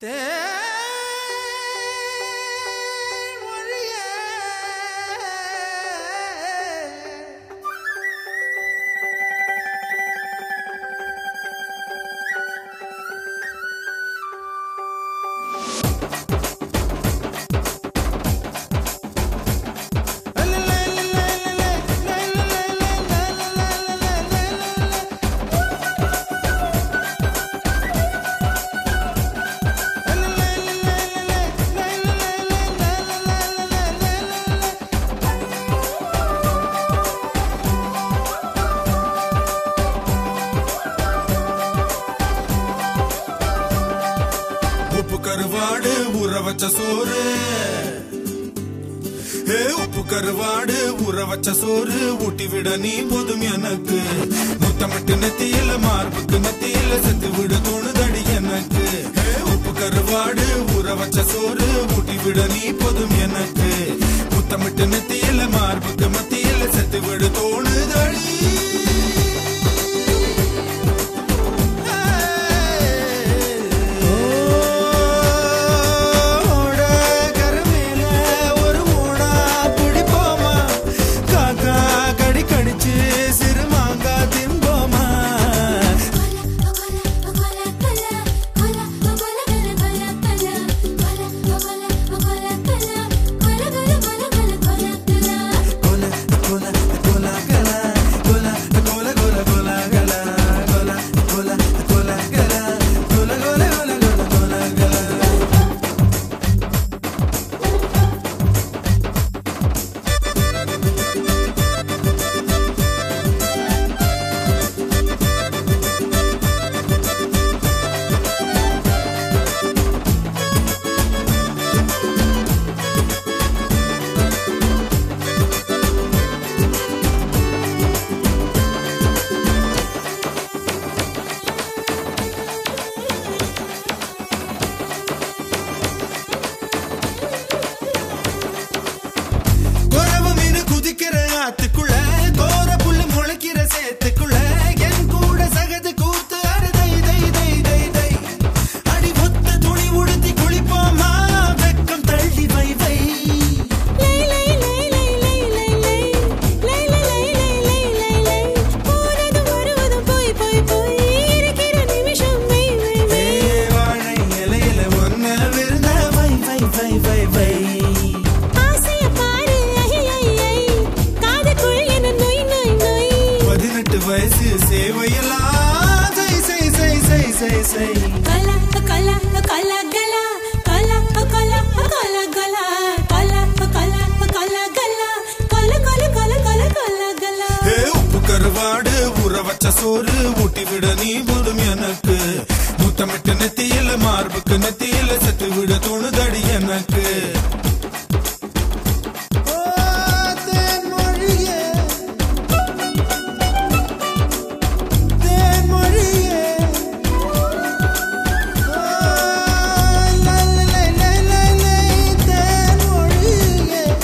உப்பு கருவாடு ஊற வச்ச சோறு ஏ உப்பு கருவாடு ஊற வச்ச சோறு ஊட்டி விட நீ போதும் எனக்கு முத்தமிட்டு நெத்தியில மார்புக்கு நெத்தியில செத்து விட தோணுதடி எனக்கு ஏ உப்பு கருவாடு ஊற வச்ச சோறு ஊட்டி விட நீ போதும் எனக்கு முத்தமிட்டு நெத்தியில மார்புக்கு மத்தியில செத்து விட தோணுதடி ஓட கருமேல ஒரு மூடா பிடிப்போமா காக்கா கடி கடிச்சு சிறுமாங்கா தின்போமா கோல கோல கோல கலா கோல கோல கோல கோல கலா கோல கோல கோல கலா கோல கோல கோல கோல கோல கலா குறவு மீன் குதிக்கிற ஆத்துக்குள்ள கோர புல்லு முளைக்கிற சேத்துக்குள்ள என் கூட சகது கூத்து அரு தை தை தை தை தை அடி ஒத்த துணி உடுத்தி குளிப்போமா வெக்கம் தள்ளி வை வை ஏ வாழை இலையில ஒன்ன விருந்த வை வை வை வை வை பதினெட்டு வயசு சேவையெல்லாம் செய் செய் செய் செய் செய் செய் ஏ உப்பு கருவாடு ஊற வச்ச சோறு ஊட்டி விட நீ போதும் எனக்கு முத்தமிட்டு நெத்தியில மார்புக்கு நெத்தியில செத்து விட தோணுதடி எனக்கு ஓ, தேன்மொழியே. தேன்மொழியே. ஓ, லை, லை, லை, லை, லை, தேன்மொழியே.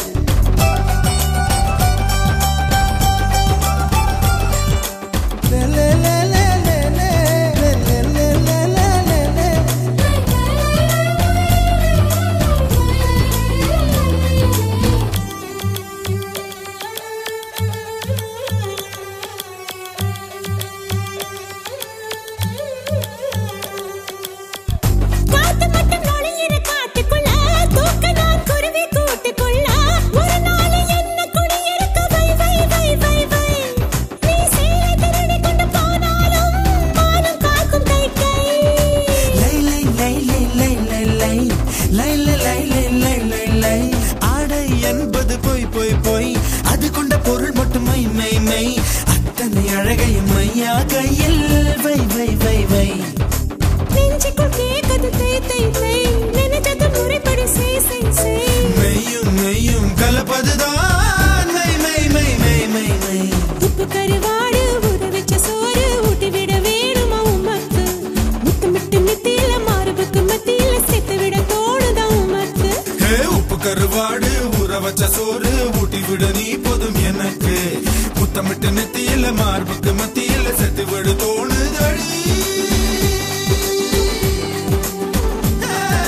Le, le, le, le, le, le, le, le, le, le, le, le. காத்து மட்டும் நுழையிற காட்டுக்குள்ள தூக்க நான் குருவி கூட்டுக்குள்ள ஒரு நாள் என்ன குடியிருக்க வை வை வை வை வை நீ சேலை திருடி கொண்டு போனாலும் மானம் காக்கும் கை கை லை, லை, லை, லை, லை, லை, லை. லை, லை, லை, லை, லை, லை, லை. ஆடை என்பது பொய் பொய் பொய் அது கொண்ட பொருள் மட்டும் மை மை மை அத்தனை அழகையும் மையா கையில் வை வை வை வை நெஞ்சுக்குள் கேட்குது தை தை தை நினைச்சது முறைப்படி செய் செய் செய் மெய்யும் மெய்யும் கலப்பதுதான் மை மை மை மை மை மை உப்பு கருவாடு ஊற வச்ச சோறு ஊட்டி விட வேணுமா உமக்கு முத்தமிட்டு நெத்தியில மார்புக்கு மத்தியில சேர்த்து விட தோணுதா உமக்கு ஹே உப்பு கருவாடு ஊற வச்ச சோறு ஊட்டி விட நீ போதும் எனக்கு முத்தமிட்டு நெத்தியில மார்புக்கு மத்தியில செத்து விடு தோணுதடி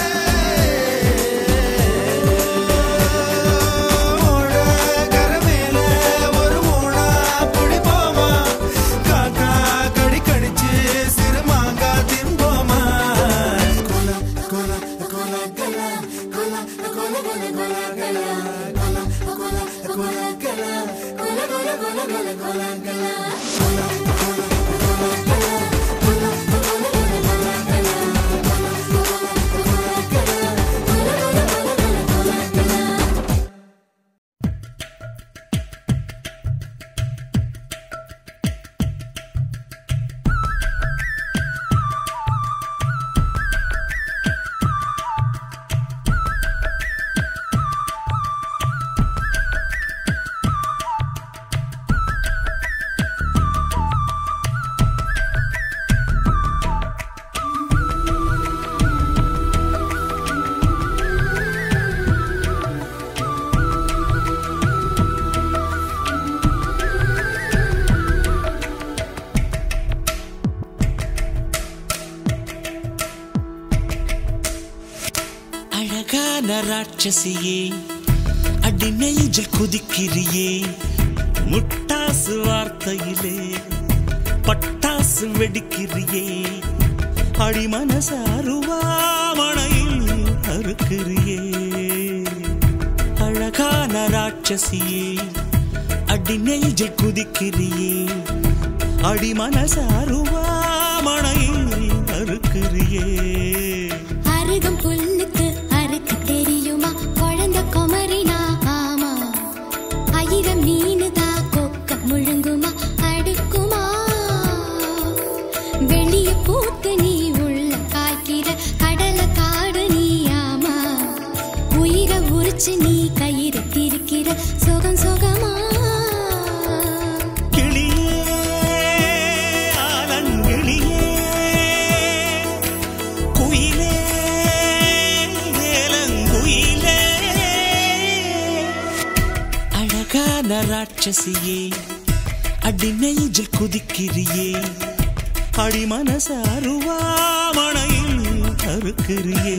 அழகான ராட்சசியே அடி நெஞ்சில் குதிக்கிறியே முட்டாசு வார்த்தையிலே பட்டாசு வெடிக்கிறியே அடி மனச அருவாமணையில் அறுக்கிறியே அழகான ராட்சசியே அடி நெஞ்சில் குதிக்கிறியே அடி மனச அருவாமணையில் அறுக்கிறியே அருகம் புல்லுக்கு அறுக்க தெரியுமா குழந்தை குமரினா ஆமா ஆயிரம் மீனுதா கொக்க முழுங்குமா அடுக்குமா வெளிய பூத்து நீ உள்ள காய்க்கிற கடல காடு நீ ஆமா உயிரை உரிச்சு நீ கயிறு திரிக்கிற சுகம் சுகமா கிளியே ஆலங்கிளியே குயிலே ஏலங்குயிலே அழகான ராட்சசியே அடி நெஞ்சில் குதிக்கிறியே அடி மனச அருவாமணையில் அறுக்கிறியே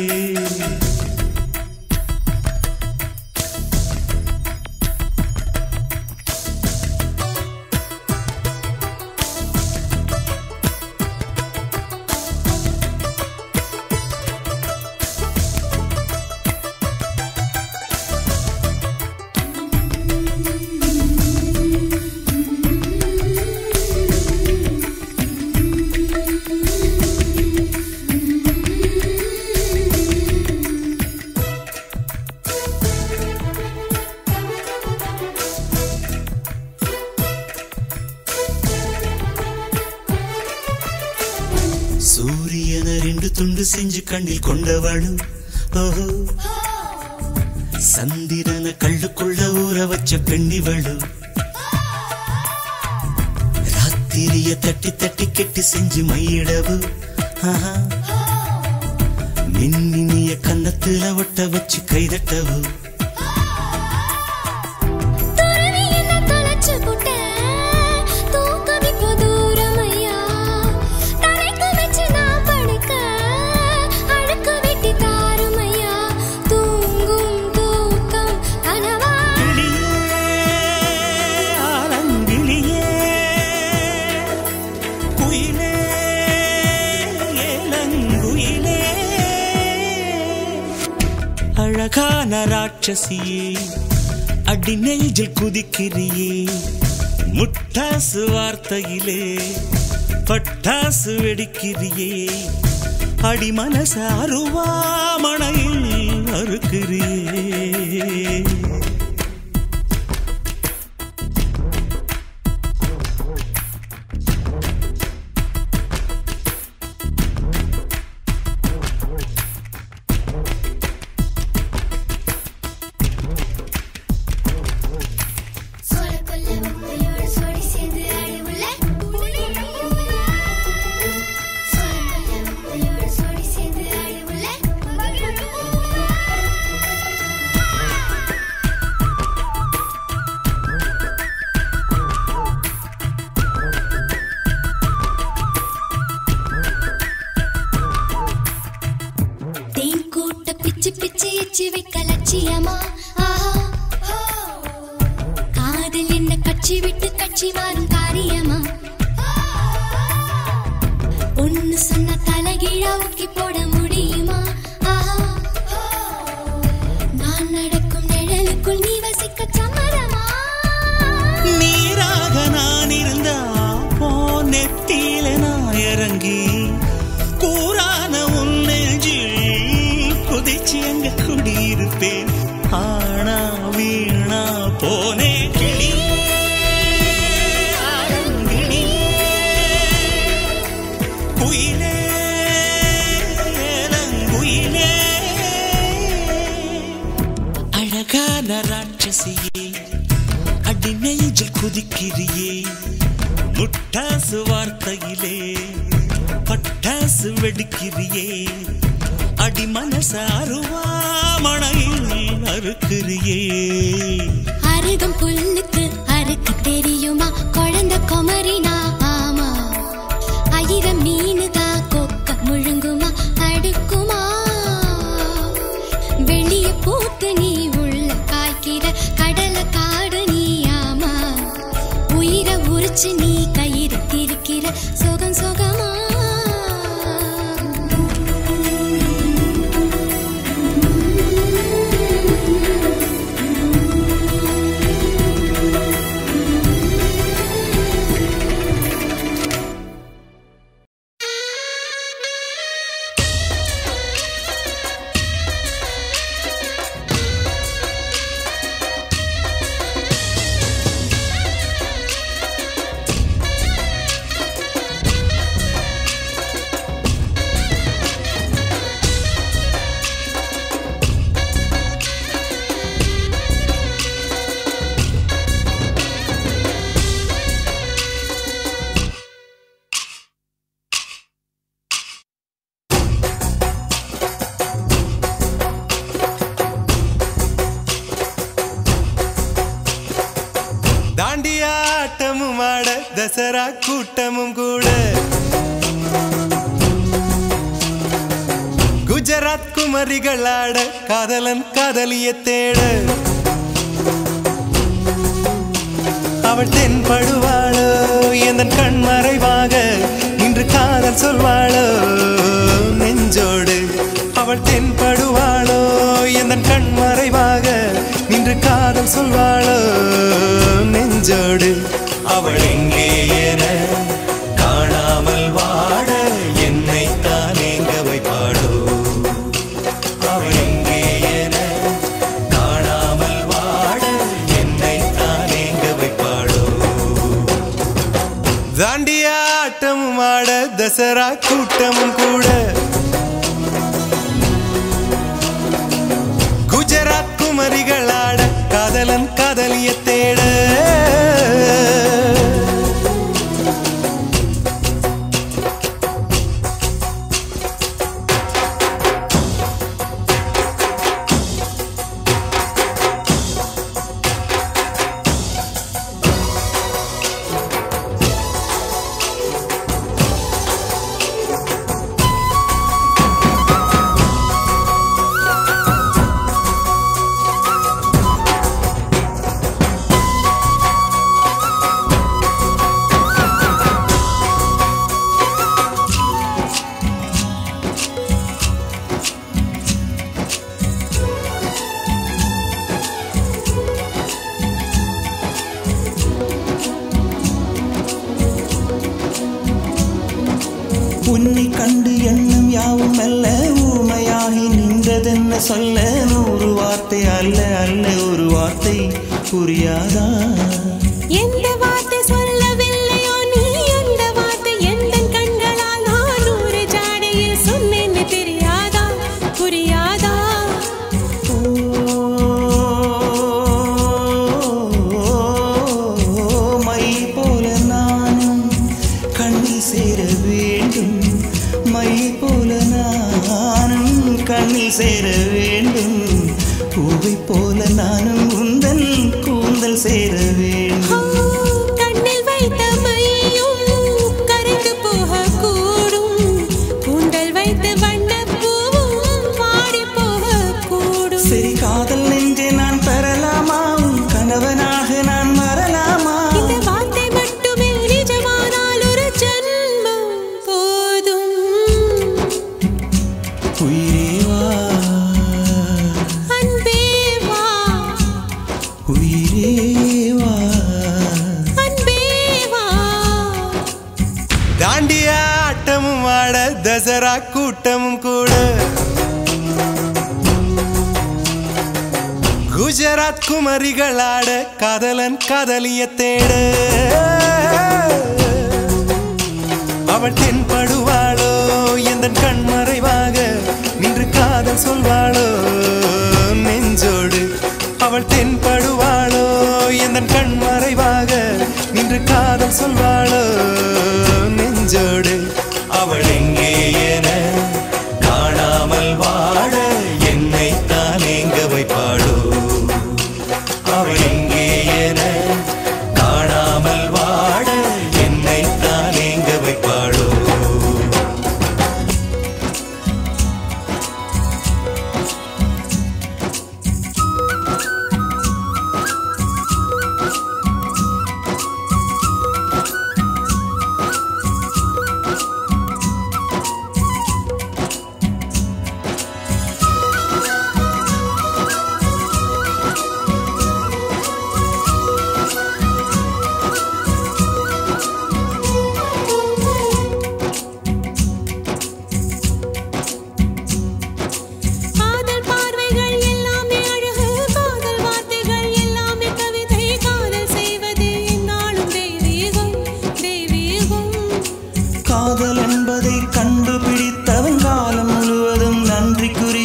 சூரியன ரெண்டு துண்டு செஞ்சு கண்ணில் கொண்டவளும் ஓஹோ சந்திரன கள்ளுக்குள்ள ஊற வச்ச பெண்ணிவளும் ராத்திரிய தட்டி தட்டி கெட்டி செஞ்சு மையிடவு ஆஹா. மின்னினிய கன்னத்துல ஒட்ட வச்சு கைதட்டவு துறவி என்ன தொலைச்சு புட்ட தூக்கம் இப்போ தூரமையா தரைக்கு வச்சு நான் படுக்க அழுக்கு வெட்டி தாருமையா தூங்கும் தூக்கம் கனவா கிளியே, ஆலங்கிளியே, குயிலே, ஏலங்குயிலே. அழகான ராட்சசியே அடி நெஞ்சில் குதிக்கிறியே முட்டாசு வார்த்தையிலே பட்டாசு வெடிக்கிறியே அடி மனச அருவாமணையில் அறுக்கிறியே சோளக்கொல்ல முத்தையோட சோடி சேர்ந்து அழுவுல சோளக்கொல்ல முத்தையோட சோடி சேர்ந்து அழுவுல தேன் கூட்ட பிச்சு பிச்சு எச்சு வைக்க லட்சியமா ஆஹா காதல் என்ன கட்சி விட்டு கட்சி மாறும் காரியமா ஒன்னு சொன்ன தலைகீழா ஊக்கி போட முடியுமா ஆஹா நான் நடக்கும் நிழலுக்குள் நீ வசிக்க சம்மதமா நீராக நான் இருந்தா போ நெத்தியில நான் இறங்கி கூறான உன் நெஞ்சில் குதிச்சு அங்க குடியிருப்பேன் ஆனா வீணா போனே கிளி ஆலங்கிளியே, குயிலே, ஏலங்குயிலே. அழகான ராட்சசியே அடி நெஞ்சில் குதிக்கிறியே முட்டாசு வார்த்தையிலே பட்டாசு வெடிக்கிறியே அடி மனச அருவாமணையில் அறுக்கிறியே அருகம் புல்லுக்கு அறுக்க தெரியுமா குழந்தை குமரினா ஆமா ஆயிரம் மீனுதா கொக்க முழுங்குமா அடுக்குமா நீ உள்ள காய்க்கிற கடல காடு நீயாமா உயிரை உரிச்சு நீ கயிறு திரிக்கிற சுகம் சுகமா தாண்டியாட்டமும் ஆட தசரா கூட்டமும் கூட குஜராத் குமரிகள் ஆட காதலன் காதலிய தேட அவள் தென்படுவாளோ எந்த கண் மறைவாக இன்று காதல் சொல்வாளோ நெஞ்சோடு அவள் தென்படுவாளோ எந்த கண் மறைவாக நின்று காதல் சொல்வாளோ நெஞ்சோடு அவள் எங்கே என காணாமல் வாட என்னை தான் எங்க வைப்பாளோ அவள் எங்கே என காணாமல் வாட என்னை தான் எங்க வைப்பாளோ தாண்டியாட்டமும் ஆட தசரா கூட்டமும் கூட குஜராத் குமரிகள் ஆட காதலன் காதலிய தேட உன்னை கண்டு எண்ணம் யாவும் அல்ல ஊமையாகி நின்றதென்ன சொல்ல நூறு வார்த்தை அல்ல அல்ல ஒரு வார்த்தை புரியாதா எந்த வார்த்தை சொல்லவில்லையோ நீ அந்த வார்த்தை எந்த கண்களால் நான் நூறு ஜாடையில் சொன்னேன்னு தெரியாதா புரியாதா ஓ, மை போல நானும் கண்ணில் சேர வேண்டும் மை போல நானும் கண்ணில் சேர வேண்டும் பூவை போல நானும் உந்தன் கூந்தல் சேர ஆ, வேண்டும் கண்ணில் வைத்த மையும் கரைந்து போகக்கூடும் கூந்தல் வைத்து வண்ணப் பூவும் வாடி போகக்கூடும் சரி காதல் நெஞ்சே நான் பெறலாமா உன் கணவனாக நான் வரலாமா இந்த வார்த்தை மட்டுமே நிஜமானால் ஒரு ஜன்மம் போதும் உயிரே வா அன்பே வா உயிரே வா அன்பே வா தாண்டியாட்டமும் ஆட தசரா கூட்டமும் கூட குஜராத் குமரிகள் ஆட காதலன் காதலிய தேட அவள் தென்படுவாளோ எந்த கண் மறைவாக நின்று காதல் சொல்வாளோ நெஞ்சோடு அவள் தென்படுவாளோ எந்த கண் மறைவாக நின்று காதல் சொல்வாளோ நெஞ்சோடு அவள் எங்கே என காணாமல் வாழ என்னை தான் எங்க வைப்பாளோ அவள் எங்கே என காணாமல் வாழ என்னை தான் எங்க வைப்பாளோ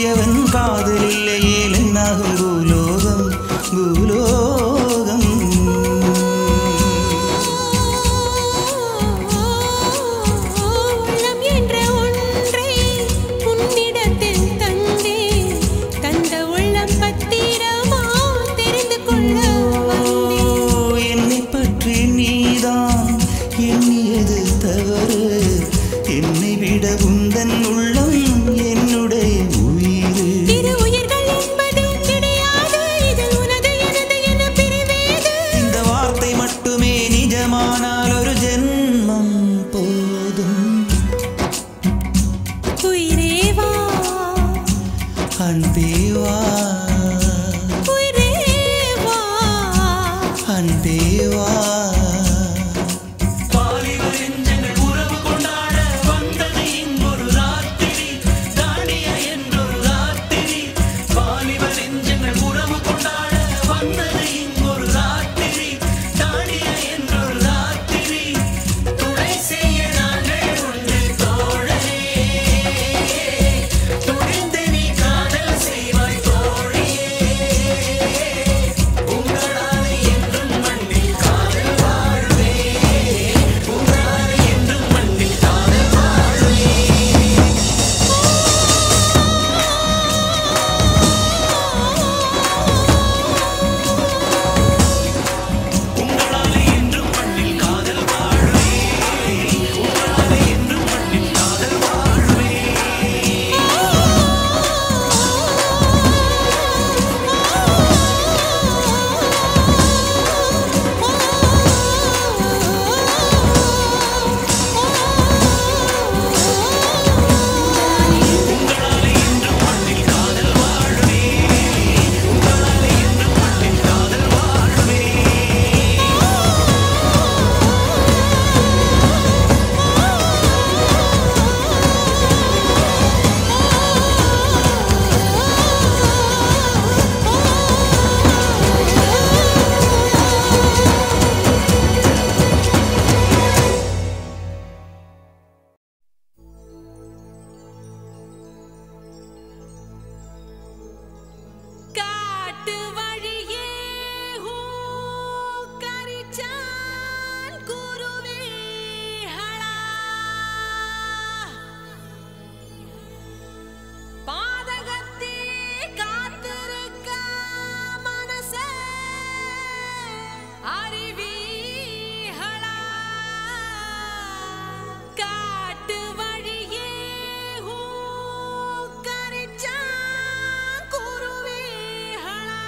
பெரியவன் காதல் இல்லையே என்னாகும் பூலோகம் பூலோகம் உள்ளம் என்ற ஒன்றை உன்னிடத்தில் தந்தே தந்த உள்ளம் பத்திரமா தெரிந்து கொள்ள வந்தேன் ஓ, என்னைப் பற்றி நீதான் எண்ணியது தவறு என்னை விட உந்தன் உள்ளம் என்னுடைய உயிர் இரு உயிர்கள் என்பது கிடையாது இது உனது எனது என பிரிவேது இந்த வார்த்தை மட்டுமே நிஜமானால் ஒரு ஜென்மம் போதும் உயிரே வா அன்பே வா உயிரே வா அன்பே வா காட்டு வழியே ஹூ கரிச்சான் குருவிகளா பாதகத்தே காத்திருக்க மனசே அறிவீகளா காட்டு வழியே ஹூ கரிச்சான் குருவிகளா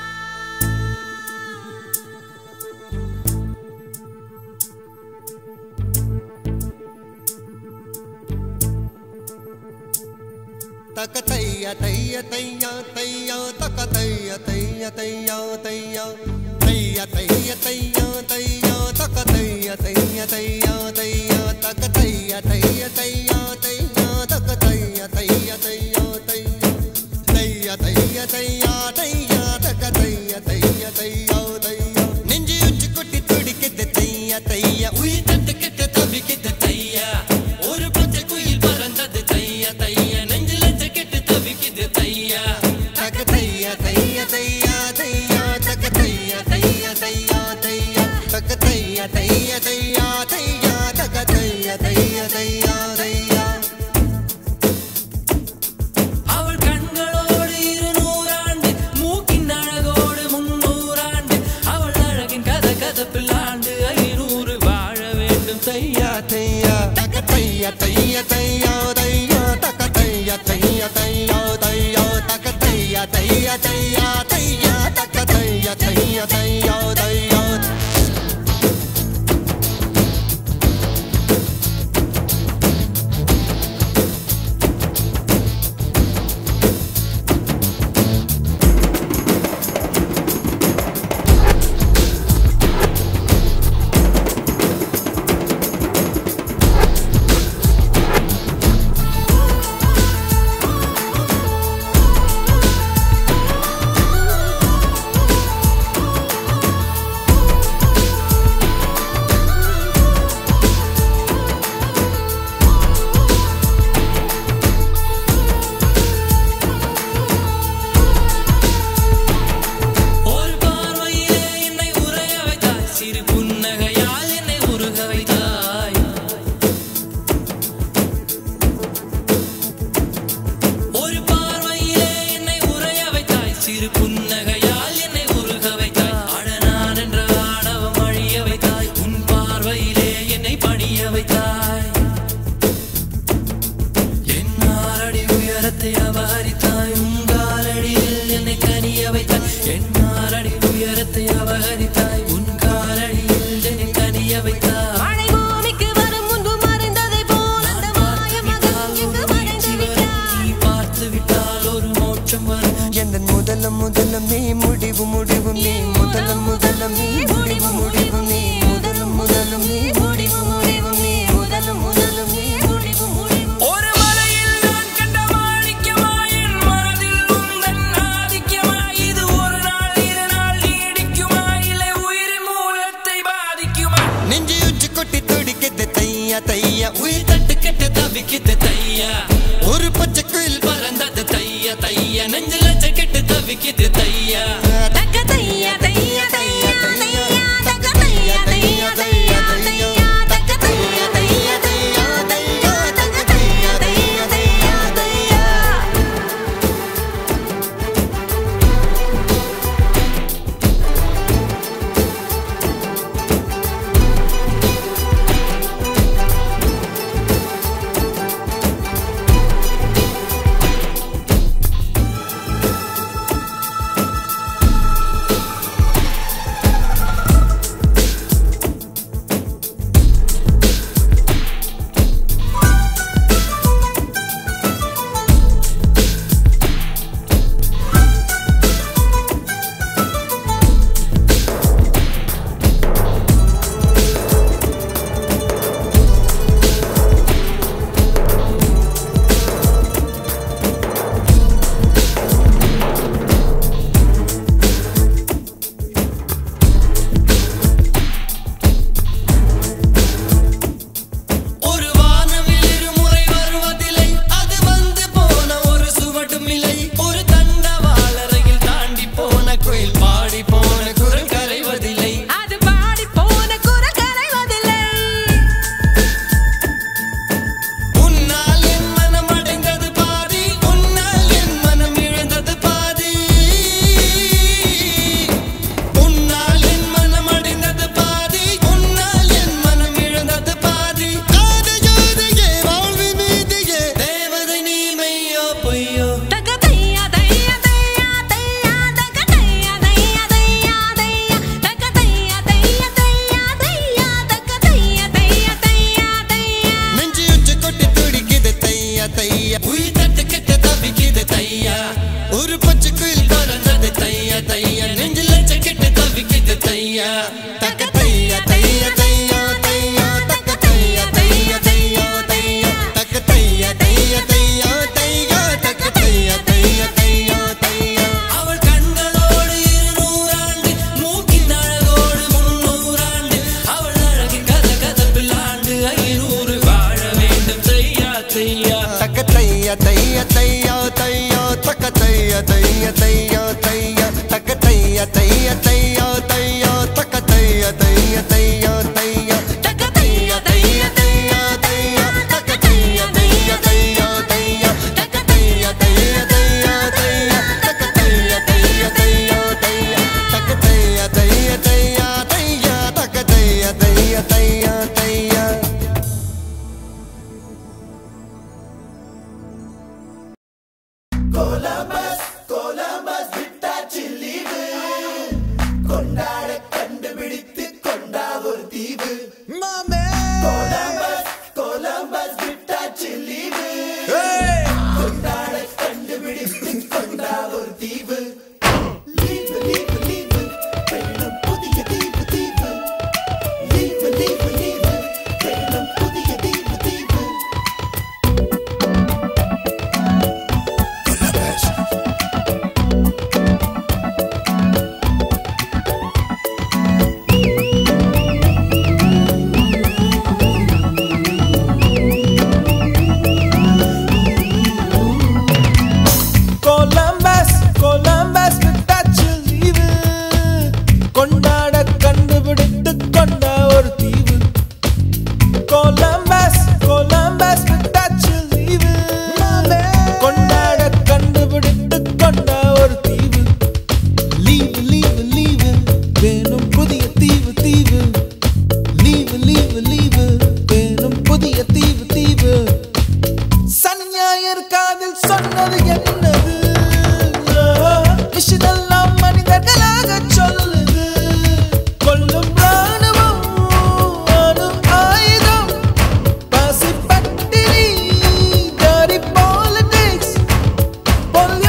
தக்க தைய தைய தையா தையா தக்க தைய தைய தையா தையா தைய தைய தையா தையா தக்க தைய தைய தையா தையா தக்க தைய தைய தையா தையா தக்க தைய தைய தையா தையா தைய தைய தையா தையா தக்க தைய தைய தையா தையா நெஞ்சு உச்சி கொட்டி துடிக்குது தையா தையா உயிர் தட்டு கெட்ட தவிக்குது தையா ஒரு பச்சை குயில் பறந்தது தையா தையா நெஞ்சில கெட்டு தவிக்குது தையா தக்க தையா தையா தையா தையா தக்க தையா தையா தையா தையா தக்க தையா தையா தையா தையா தக்க தையா தையா தையா தையா அவள் கண்களோடு இருநூறாண்டு மூக்கின் அழகோடு முன்னூறாண்டு அவள் அழகின் கத கதப்பில் ஆண்டு ஐநூறு வாழ வேண்டும் தையா தையா தக்க தையா தையா தையா தையா தக்க தையா தையா தையா தையா தக்க தையா தையா தையா தையா தக்க தையா தையா தையா தையா ஆ ஒரு பார்வையிலே என்னை உறைய வைத்தாய் சிறு புன்னகையால் என்னை உருக வைத்தாய் அடனான் என்ற ஆணவம் அழிய வைத்தாய் உன் பார்வையிலே என்னை பணிய வைத்தாய் என் ஆறடி உயரத்தை அபகரித்தாய் உன் காலடியில் என்னை கனிய வைத்தாய் என் ஆறடி உயரத்தை அபகரித்தாய் உன் காலடியில் என்னை கனிய வைத்தாய் மழை பூமிக்கு வரும் முன்பு மறைந்ததை போல் அந்த மாய மகன் எங்கு மறைந்து விட்டார் நீ பார்த்து விட்டால் ஒரு மோட்சம் வரும் எந்த முதலம் முதலம் நீ முடிவு முடிவு நீ முதலம் முதலம் நீ முடிவு முடிவு நீ முதலம் முதலம் நீ முடிவு முடிவு நீ முதலம் முதலம் நீ முடிவு முடிவு ஒரு மலையில் நான் கண்ட மாணிக்கமா என் மனதில் உந்தன் ஆதிக்கமா இது ஒரு நாள் இரு நாள் நீடிக்குமா இல்லை உயிரின் மூலத்தை பாதிக்குமா நெஞ்சு உச்சி கொட்டி துடிக்குது தையா தையா உயிர் தட்டு கெட்டு தவிக்குது தையா ஒரு பச்சை குயில் பறந்தது தையா தையா நெஞ்சில கெட்டு தவிக்குது தையா தக்க தையா தையா தையா தையா தக்க தையா தையா தையா தையா தக்க தையா தையா தையா தையா தக்க தையா தையா தையா தையா ஒரு வானவில் இருமுறை வருவதில்லை அது வந்து போன ஒரு சுவடும் இல்லை ஒரு தண்டவாளரையில் தாண்டி போன குயில் பாடி போன குரல் கரைவதில்லை அது பாடி போன குரல் கரைவதில்லை உன்னால் என் மனம் அடைந்தது பாதி உன்னால் என் மனம் இழந்தது பாதி உன்னால் என் மனம் அடைந்தது பாதி உன்னால் என் மனம் இழந்தது பாதி காது ஜோதியே வாழ்வி மீதியே தேவதை நீ மெய்யோ பொய்யோ தக்க தையா தையா தையா தையா தக்க தையா தையா தையா தையா தக்க தையா தையா தையா தையா தக்க தையா தையா தையா தையா நெஞ்சு உச்சி கொட்டி துடிக்குது தையா தையா உயிர் தட்டு கெட்டு தவிக்குது தையா ஒரு பச்சை குயில் பறந்தது தையா தையா நெஞ்சில் கெட்டு தவிக்குது தையா தக்க தையா தையா தையா தையா தக்க தையா தையா தையா தையா தக்க தையா தையா தையா தையா தக்க தையா தையா தையா தையா அவள் கண்களோடு இருநூறாண்டு மூக்கின் அழகோடு முன்னூறாண்டு அவள் அழகின் கத கதப்பில் ஆண்டு ஐநூறு வாழ வேண்டும் தையா தையா தக்க தையா தையா தையா தையா தக்க தையா தையா தையா தையா தக்க தையா தையா தையா தையா தக்க தையா தையா தையா தையா தக்க தையா தையா தையா தையா தக்க தையா தையா தையா தையா தக்க தையா தையா தையா தையா தக்க தையா தையா தையா தையா தக்க தையா தையா தையா தையா தக்க தையா தையா தையா தையா Columbus, Columbus.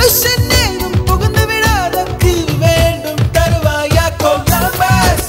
ஓஷன் ஏதும் புகுந்து விடாத தீவு வேண்டும் தருவாயா கொலம்பஸ்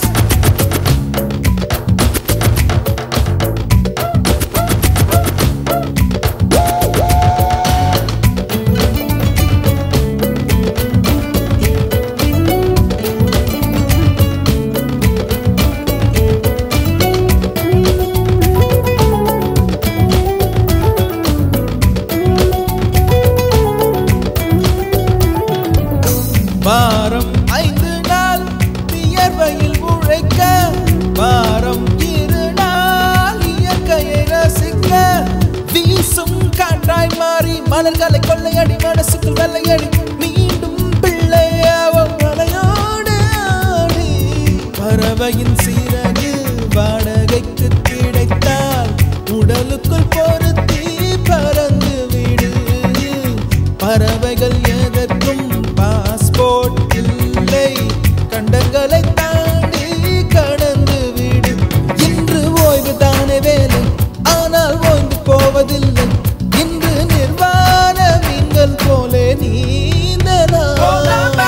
வாரம் ஐந்து நாள் வியர்வையில் உழைக்க வாரம் இரு நாள் இயற்கையை ரசிக்க வீசும் காற்றாய் மாறி மலர்களை கொள்ளையடி மனசுக்குள் வெள்ளையடி மீண்டும் பிள்ளையாவும் மலையோடு ஆடி பறவையின் சீரகு வாடகைக்கு கிடைத்தால் உடலுக்குள் பொருத்தி பறந்து விடு பறவைகள் எதற்கும் பாஸ்போர்ட் இல்லை கண்டங்களை தாண்டி கடந்து விடு இன்று ஓய்வு தானே வேலை ஆனால் ஓய்ந்து போவதில்லை இன்று நிர்வாண மீன்கள் போலே நீந்தலாம்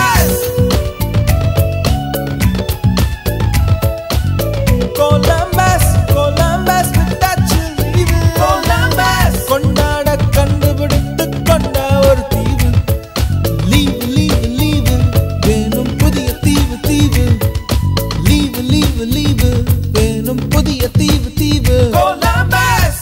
கொலம்பஸ் கொலம்பஸ் விட்டாச்சு லீவு கொலம்பஸ் கொண்டாட கண்டுபிடித்து கொண்ட ஒரு தீவு லீவு லீவு லீவு வேணும் புதிய தீவு தீவு லீவு லீவு லீவு வேணும் புதிய தீவு தீவு Columbus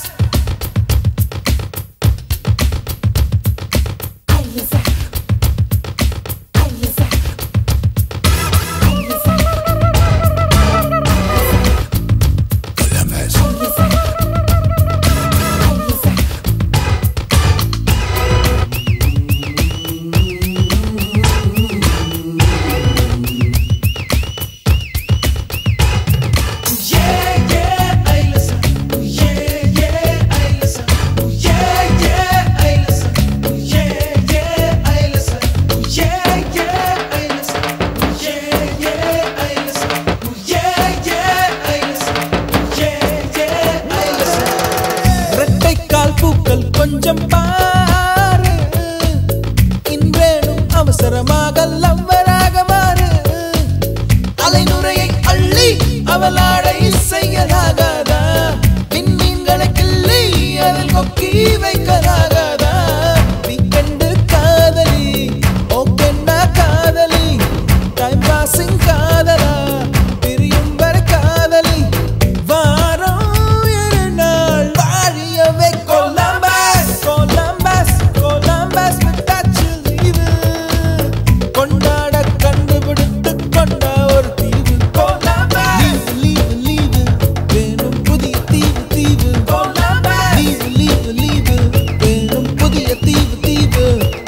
Yeah, yeah, ay listen. Yeah, yeah, ay listen. Yeah, yeah, ay listen. Yeah, yeah, ay listen. Yeah, yeah, ay listen. Yeah, yeah, ay listen. Yeah, yeah, ay listen. Yeah, yeah, ay listen. ரெட்டைக்கால் பூக்கள் கொஞ்சம் பாரு இன்றேனும் அவசரமாக லவ்வராக மாறு அலைநுரையை அள்ளி அவளாடை செய்யலாகாதா விண்மீன்களை கிள்ளி அதில் கொக்கி வைக்கலாகாதா வீக்கெண்டு காதலி ஓகெண்டா காதலி டைம் பாசிங் காதலா பிரியும் வரை காதலி வாரம் இரு நாள் வாழியவே கொலம்பஸ் கொலம்பஸ் கொலம்பஸ் விட்டாச்சு லீவு கொண்டாட கண்டுபிடித்து கொண்ட ஒரு தீவு லீவு லீவு லீவு வேணும் புதிய தீவு தீவு லீவு லீவு லீவு வேணும் புதிய தீவு தீவு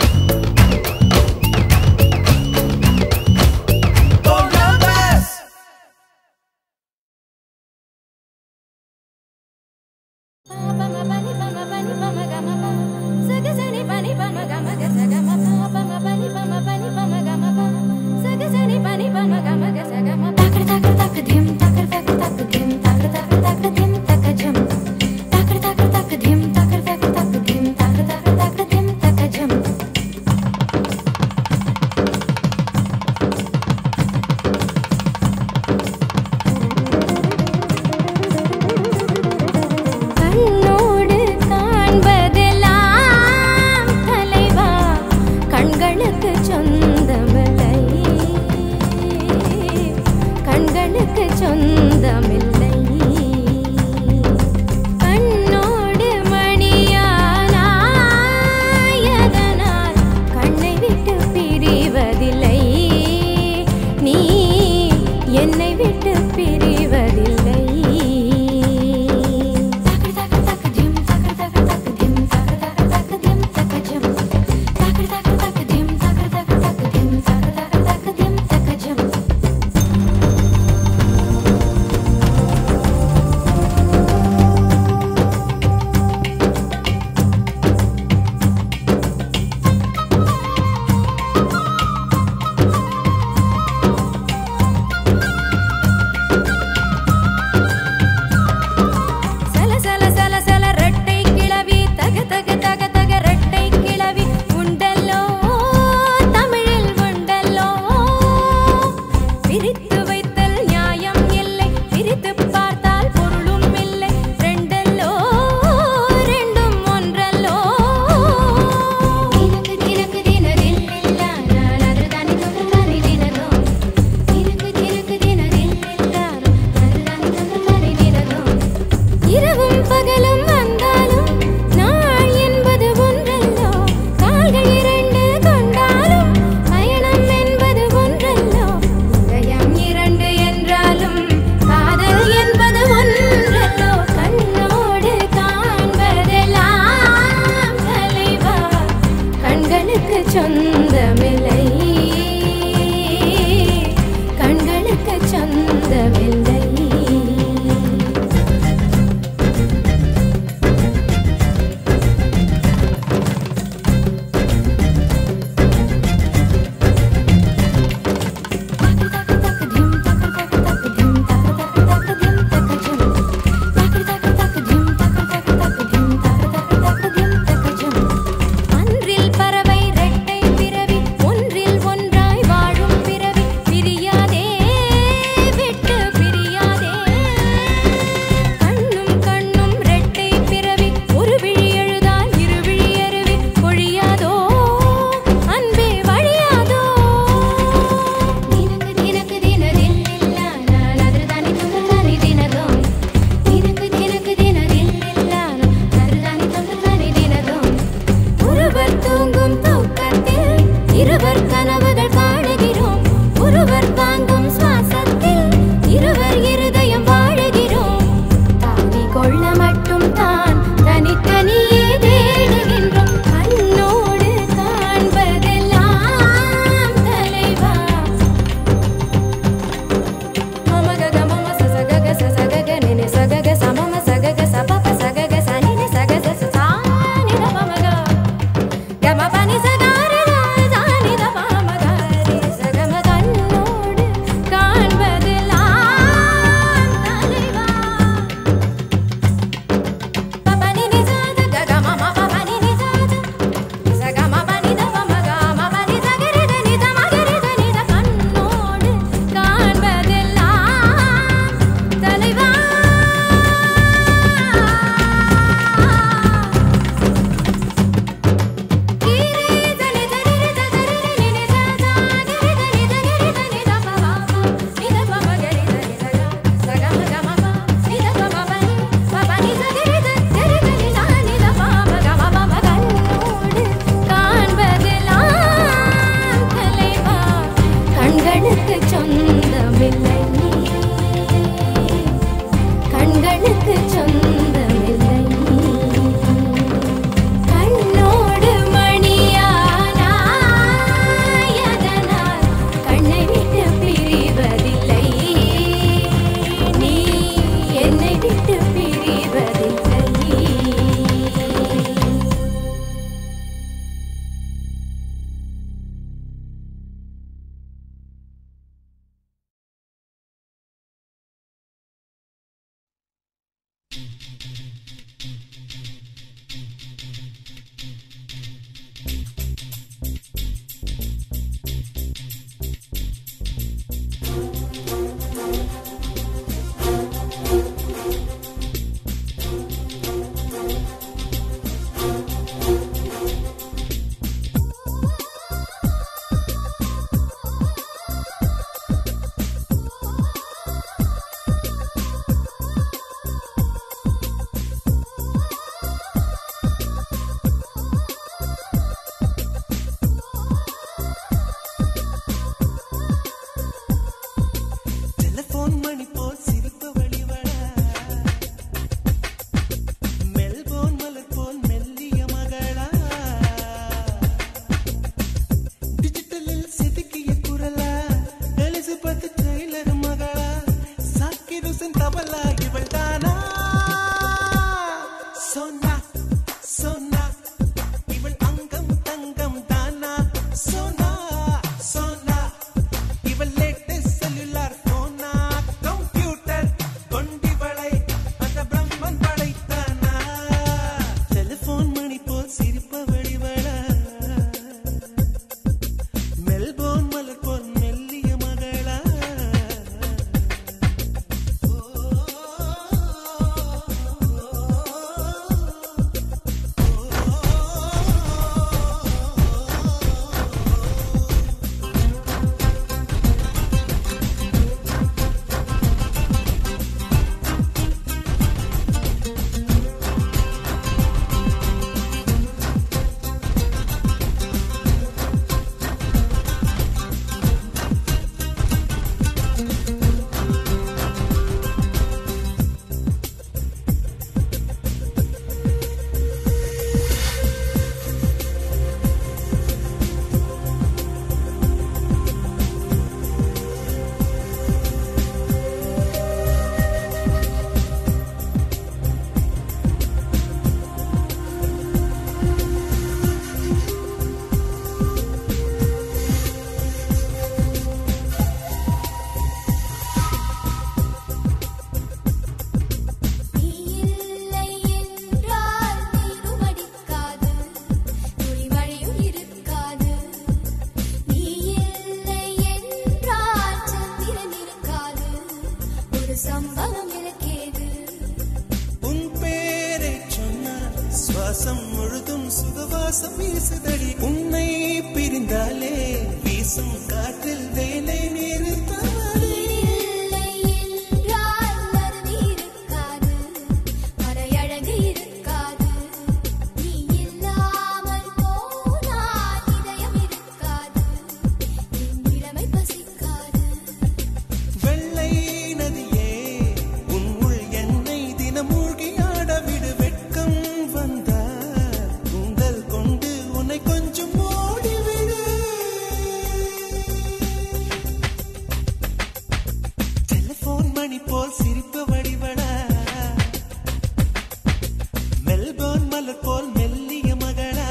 கொலம்பஸ் கண்ணோடு காண்பதெல்லாம் தலைவா கண்களுக்கு சொந்தமில்லை கண்களுக்கு சொந்தமில்லை கண்ணோடு மணியானாயதனால் கண்ணை விட்டு பிரிவதில்லை நீ என்னை விட்டு பிரிவதில்லை சொந்தமில்லை கண்களுக்கு சொந்தமில்லை அன்றில் பறவை ரெட்டை பிறவி ஒன்றில் ஒன்றாய் வாழும் பிறவி பிரியாதே விட்டு பிரியாதே கண்ணும் கண்ணும் ரெட்டை பிறவி ஒரு விழி எழுதால் இரு விழி அருவி பொழியாதோ அன்பே வழியாதோ தினக்கு தினக்கு தினதில்லில்ல நான் அதிர்தானி தொந்தரதானி தினதும் தினக்கு தினக்கு தினதில்லில்ல நான் அதிர்தானி தொந்தரதானி தினதும் ஒருவர் தூங்கும் தூக்கத்தில் இருவர் கனவுகள் காணுகிறோம் ஒருவர் வாங்கும் சுவாசத்தில் இருவர் இருதயம் வாழுகிறோம் தாவி கொள்ள மட்டும் தான் தனித்தனியே தேடுகின்றோம் கண்ணோடு காண்பதெல்லாம் தலைவா மம கக மம ச ச கக ச ச கக நி நி ச கக ச மம ச கக ச ப ப ச கக ச நி நி ச க ச ச சா நி த ம ம க க ம ப நி ச க ரி ர ச நி த ப ம க வீசுதடி உன்னை பிரிந்தாலே வீசும் காற்றில் வேலை நிறுத்தவடி இல்லை என்றால் மருதி இருக்காது மறையழகு இருக்காது நீ இல்லாமல் போனால் இதயம் இருக்காது என் இளமை பசிக்காது வெள்ளை நதியே உன் உள் என்னை தினம் மூழ்கி ஆடவிடு வெட்கம் வந்தார் உங்கள் கொண்டு உன்னை கொஞ்சம் ஓடிவிடு டெலிபோன் மணி போல் சிரிப்பு வடிவடா மெல்போர்ன் மலர் போல் மெல்லிய மகளா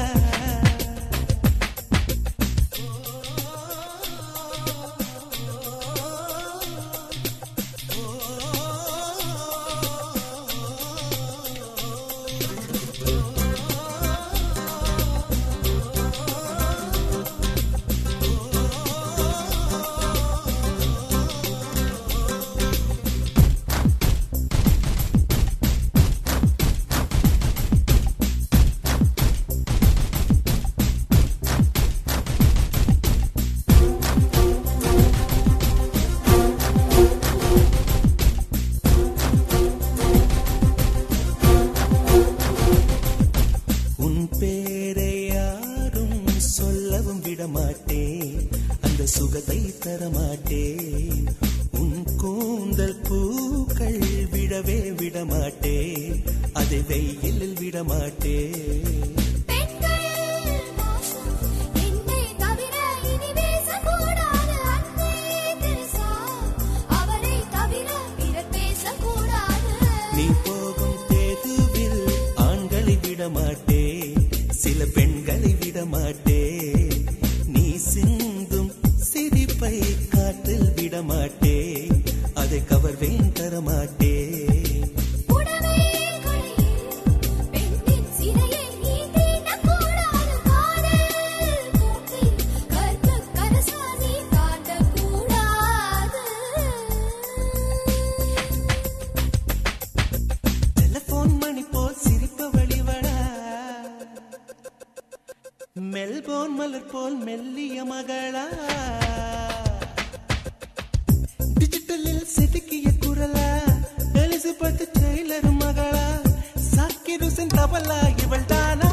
உன் பேரை யாரும் சொல்லவும் விடமாட்டேன் அந்த சுகத்தை தரமாட்டேன் உன் கூந்தல் பூக்கள் விடவே விடமாட்டேன் அதை வெயிலில் விடமாட்டேன் பெண்கள் மோசம் என்னை தவிர இனி பேசக்கூடாது அன்பே தெரசா அவரை தவிர பிறர் பேசக்கூடாது நீ போகும் தேதுவில் ஆண்களை விடமாட்டே சில பெண்களை விடமாட்டே நீ சிந்தும் சிரிப்பை காற்றில் விடமாட்டே அதை கவர்வேன் தரமாட்டே உடவே கொலையில் பெண்ணின் சிறையை நீ தீண்டக்கூடாது காதல் கூட்டில் கற்பு கரசாதி காட்டக்கூடாது டெலிபோன் மணி போல் சிரிப்ப வழிவடா மெல்போன் மலர் போல் மெல்லிய மகளா டிஜிட்டலில் செதுக்கிய குரலா எலிசபெத் டெய்லர் மகளா சாக்கிர் ஹுசேன் தபலா இவள் தானா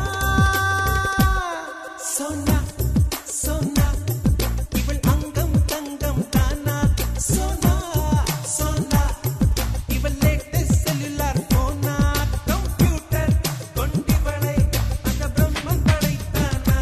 சோனா சோனா இவள் அங்கம் தங்கம் தானா சோனா சோனா இவள் லேட்டஸ்ட் செல்லுலார் போனா கம்ப்யூட்டர் கொண்டிவளை அந்த பிரம்மன் படைத்தானா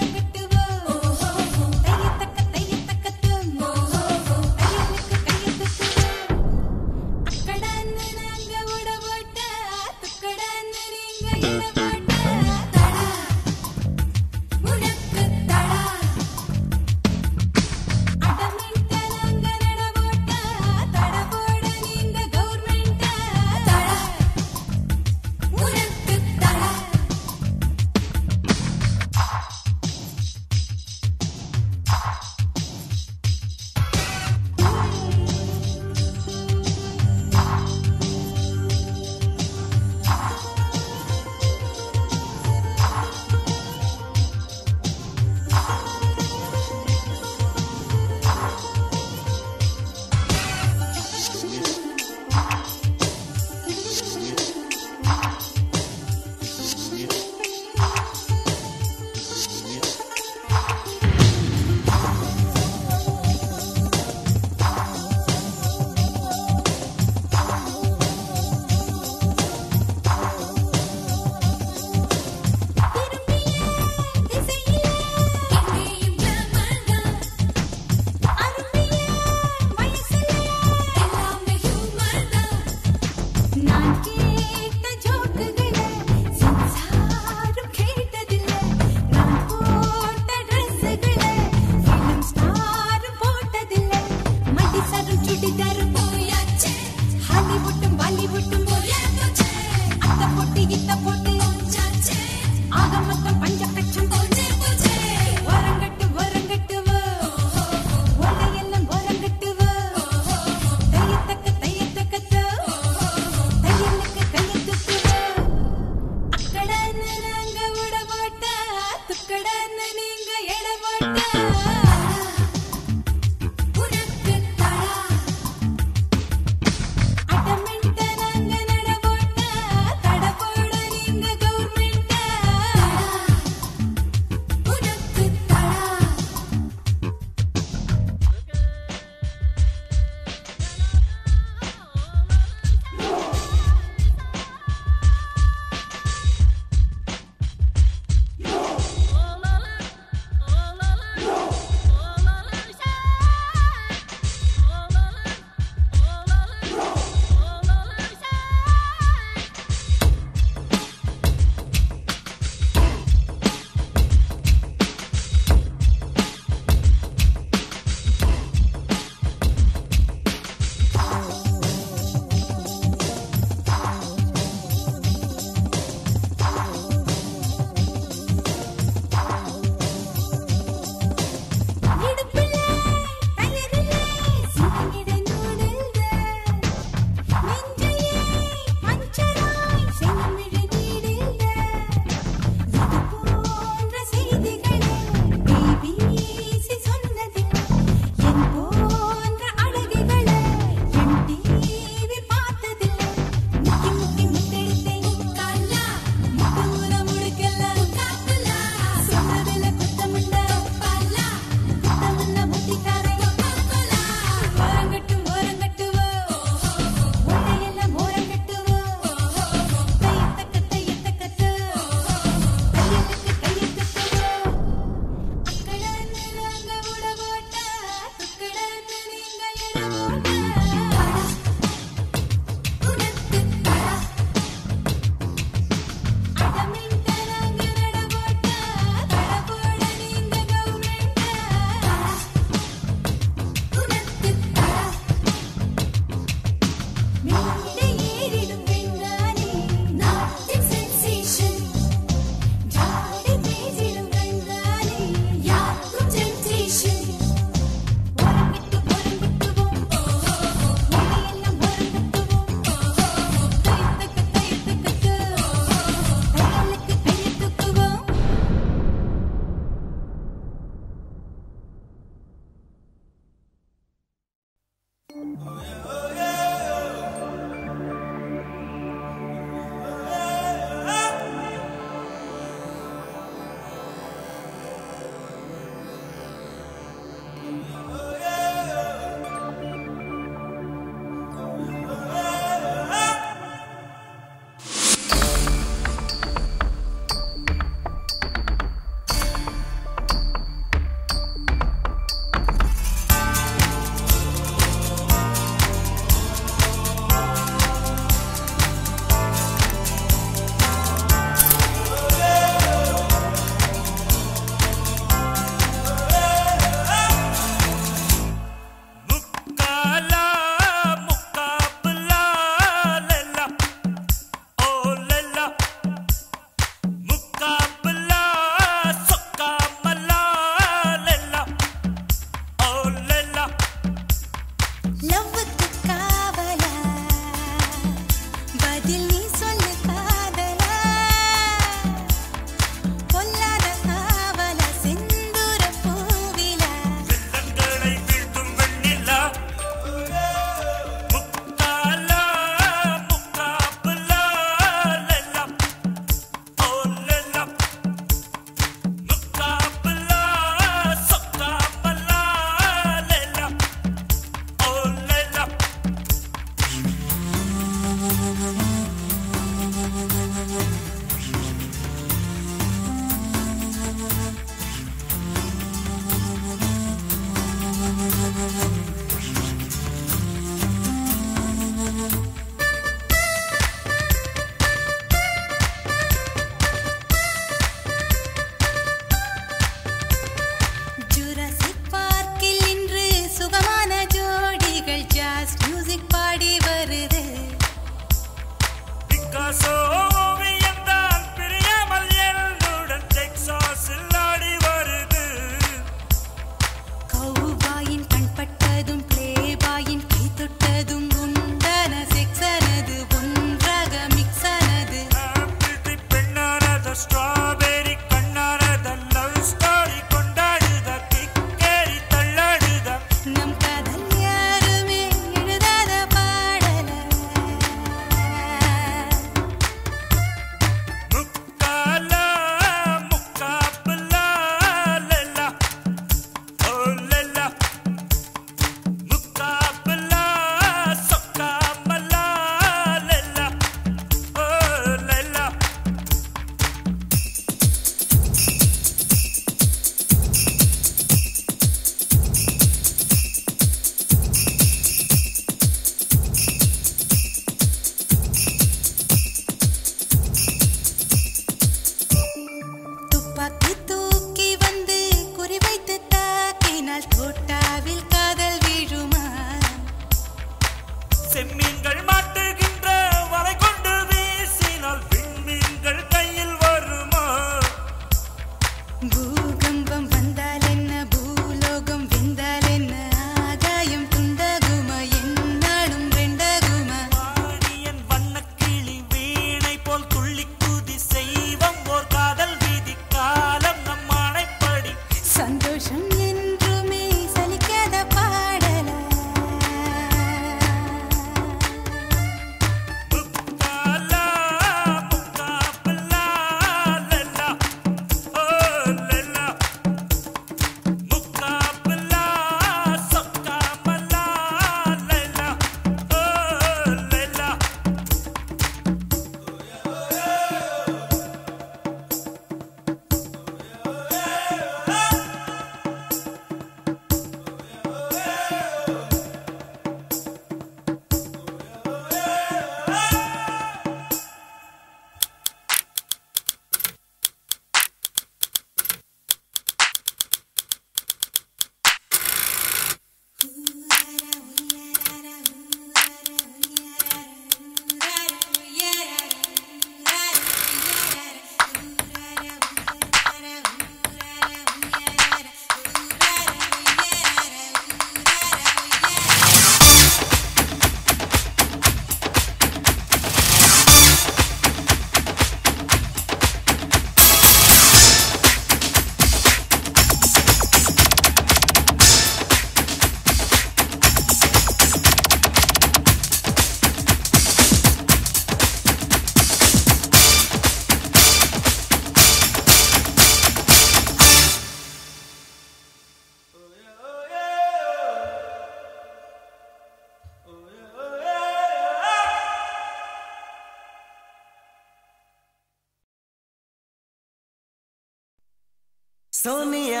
சோனியா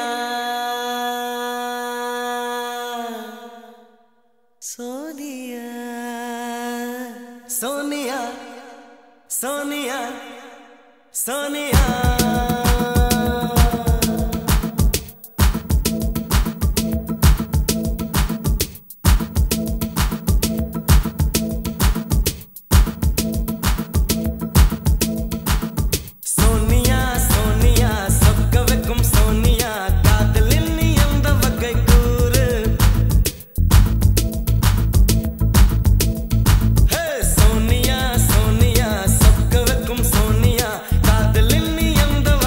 சோனியா சோனியா சோனியா சோனியா சோனியா சோனியா சொக்க வைக்கும் சோனியா காதலில் நீ எந்த வகை கூறு ஹே சோனியா சோனியா சொக்க வைக்கும் சோனியா காதலில் நீ எந்த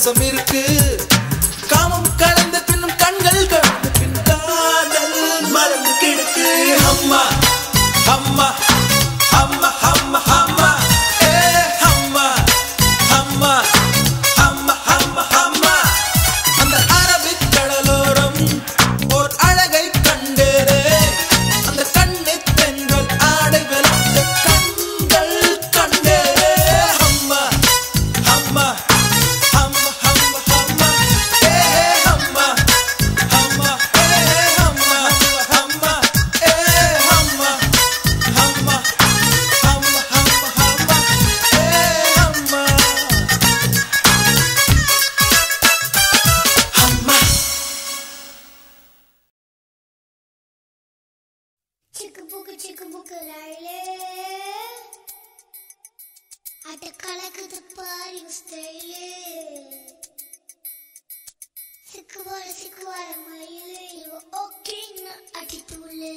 ரசம் இருக்கு காமம் கலந்த பின்னும் கண்கள் கலந்த பின் காதல் மறந்து கிடக்கு அம்மா அம்மா அம்மா அம்மா அம்மா ஏ அம்மா அம்மா அம்மா அம்மா அம்மா அந்த அரபிக் கடலோரம் ஓர் அழகை கண்டேரே அந்த கண்ணை பெண்கள் ஆடை வெளுத்த கண்கள் கண்டேரே அம்மா அம்மா அம்மா அம்மா அம்மா ஏ அம்மா அம்மா ஏ அம்மா அம்மா ஏ அம்மா அம்மா அம்மா அம்மா அம்மா ஏ அம்மா அம்மா சிக்கு புக்கு சிக்கு புக்கு ரயிலே அட கலக்குது பாரு ஸ்டைலே சிக்குவார சிக்குவார மயிலே இவ ஓகேன்னு அடித்தூளே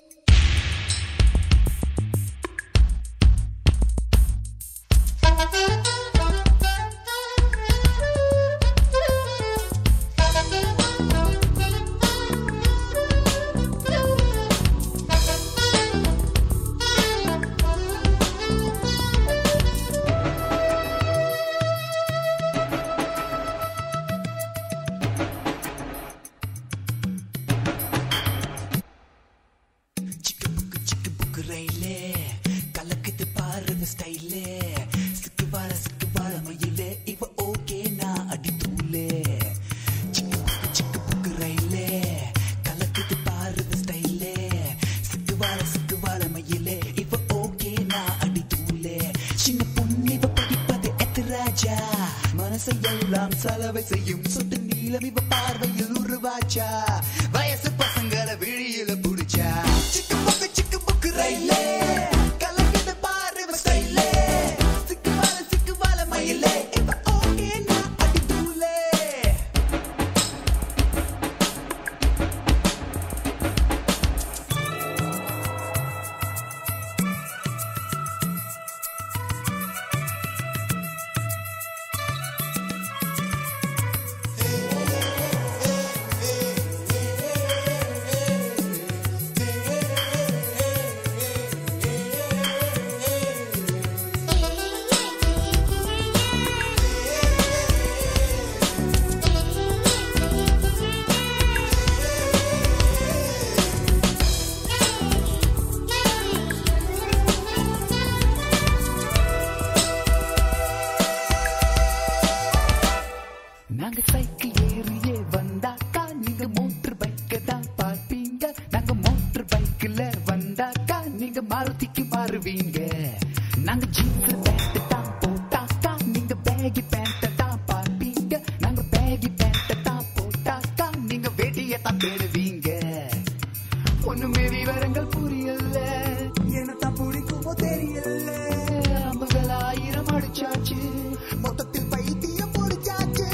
சிக்கு புக்கு சிக்கு புக்கு ரயிலே கலக்குது பாருங்க ஸ்டைலே சிக்கு வார சிக்கு வார மயிலே இவ ஓகே நான் அடி தூளே சிக்கு புக்கு சிக்கு புக்கு ரயிலே கலக்குது பாருங்க ஸ்டைலே சிக்கு வார சிக்கு வார மயிலே இவ ஓகே நான் அடி தூளே சின்ன பொண்ணு இவ படிப்பது எத்து ராஜா மனசை எல்லாம் செலவை செய்யும் சொட்டு நீளம் இவ பார்வையில் உருவாச்சா வயசு பசங்களை விழியில புடிச்சா சிக்கு புக்கு சிக்கு புக்கு ரயிலே கலக்குது பாரு இவ ஸ்டைலே சிக்கு வாழ சிக்கு வாழ மயிலே இவ ஓகே நான் அடி தூளே நாங்க சைக்கிள் ஏறியே வந்தாக்கா நீங்க மோட்டர் பைக்க தான் பார்ப்பீங்க நாங்க மோட்டர் பைக்ல வந்தாக்கா நீங்க மாருதிக்கு மாறுவீங்க நாங்க ஜீன்ஸ் பேண்ட் தான் போட்டாக்கா நீங்க பேகி பேண்ட் தான் பார்ப்பீங்க நாங்க பேகி பேண்ட் தான் போட்டாக்கா நீங்க வெடிய தான் தேடுவீங்க ஒண்ணுமே விவரங்கள் புரியல என்னத்தான் பிடிக்குமோ தெரியல அம்புகள் ஆயிரம் அடிச்சாச்சு மொத்தத்தில் பைத்தியம் பிடிச்சாச்சு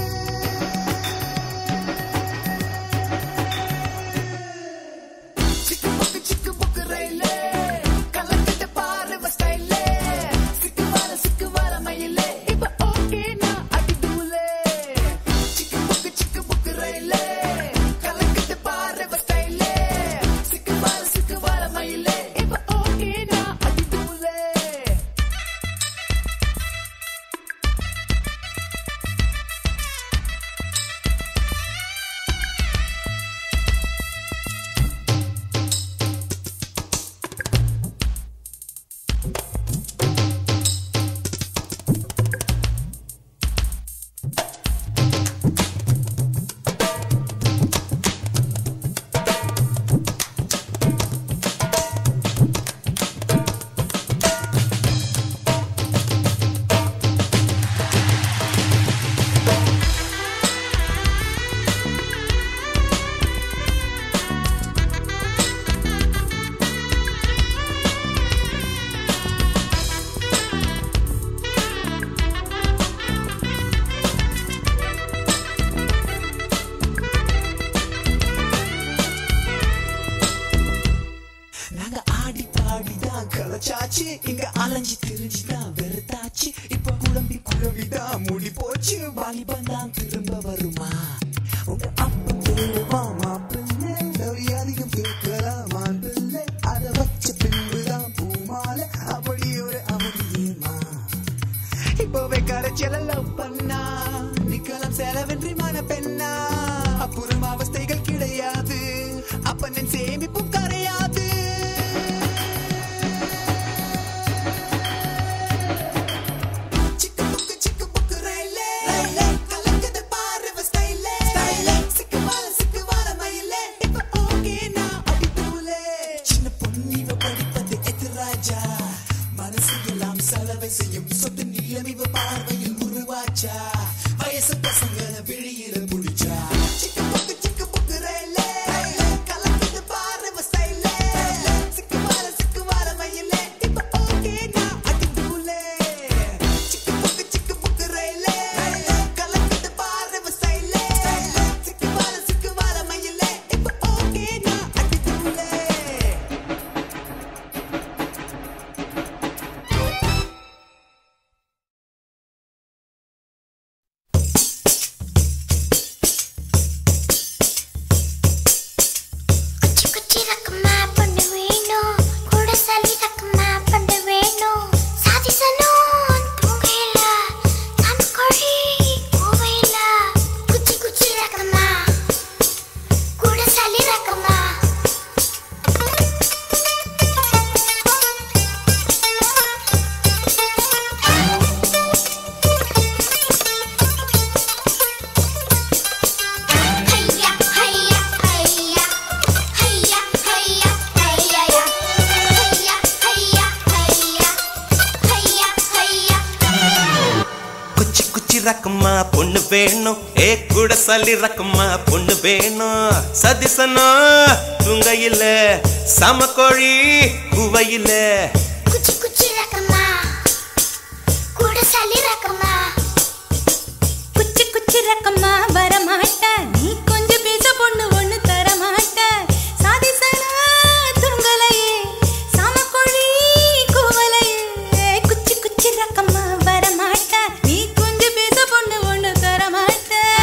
சிக்கு புக்கு சிக்கு புக்கு ரயிலே கலக்கிட்டு பாரு இவ ஸ்டைலே சிக்கு வார சிக்கு வார மயிலே இப்ப ஓகே நான் அடி தூளே சிக்கு புக்கு சிக்கு புக்கு ரயிலே கலக்கிட்டு பாரு இவ ஸ்டைலே சிக்கு வார சிக்கு வார மயிலே இப்ப ஓகே நான் அடி தூளே நாங்க ஆடி பாடிதான் கலைச்சாச்சு இங்க அலைஞ்சு திரிஞ்சுதான் வெறுத்தாச்சு இப்ப குழம்பி குழவிதான் முடி முடி போச்சு வாலிபன் தான் திரும்ப வருமா உங்க அப்பா தேவா மாப்பிள்ளை நவி அதிகம் கேட்கலாமா பிள்ளை அதை வச்ச பின்புதான் பூமால அப்படி ஒரு அவதியேமா இப்போவே கரைச்சல லவ் பண்ணா நிக்கலாம் செலவின்றி மன பெண்ணா அப்புறம் அவஸ்தைகள் கிடையாது அப்பனின் சேமிப்பும் கரையாது சிக்கு புக்கு சிக்கு புக்கு ரயிலே ரயிலே கலக்குது பாரு இவ ஸ்டைலே ஸ்டைலே சிக்கு வாழ சிக்கு வாழ மயிலே இப்ப ஓகே நான் அடி தூளே சின்ன பொண்ணு இவ படிப்பது எதிராஜா மனசு எல்லாம் செலவை செய்யும் சொத்து நீளம் இவ பார்வையில் உருவாச்சா வயசு பசங்கள விழியில புடிச்சா சிக்கு புக்கு சிக்கு புக்கு ரயிலே ரயிலே கலக்குது பாரு இவ ஸ்டைலே ஸ்டைலே சிக்கு வாழ சிக்கு வாழ மயிலே இப்ப ஓகே நான் அடி தூளே சிக்கு புக்கு சிக்கு புக்கு ரயிலே ரயிலே கலக்குது பாரு இவ ஸ்டைலே ஸ்டைலே சிக்கு வாழ சிக்கு வாழ மயிலே இப்ப ஓகே நான் அடி தூளே குச்சி குச்சி ரக்கமா பொண்ணு வேணும் கூட சளி ரக்கமா பொண்ணு வேணும் சாதிசனும் தூங்கையில நம்ம கோழி கோவையில குச்சி குச்சி ரக்கமா கூட சளி ரக்கமா ஹையா ஹையா ஹையா ஹையா ஹையா ஹையா ஹையா ஹையா ஹையா ஹையா ஹையா குச்சி குச்சி ரக்கம்மா பொண்ணு வேணும் ஏ கூட சல்லி ரக்கம்மா பொண்ணு வேணும் சதிசனா துங்கையில சமக்கோழி குவையில குச்சி குச்சி ரக்கமா கூட சளி ரக்கமா குச்சி குச்சி ரக்கம்மா வரமாட்ட நீ கொஞ்சம் பேச பொண்ணு ஒண்ணு தரமாட்ட சாதிசனா துங்கலையே சாமக்கோழி கூவலையே குச்சி குச்சி ரக்கம்மா வரமாட்ட நீ கொஞ்சம் பேச பொண்ணு ஒண்ணு தரமாட்ட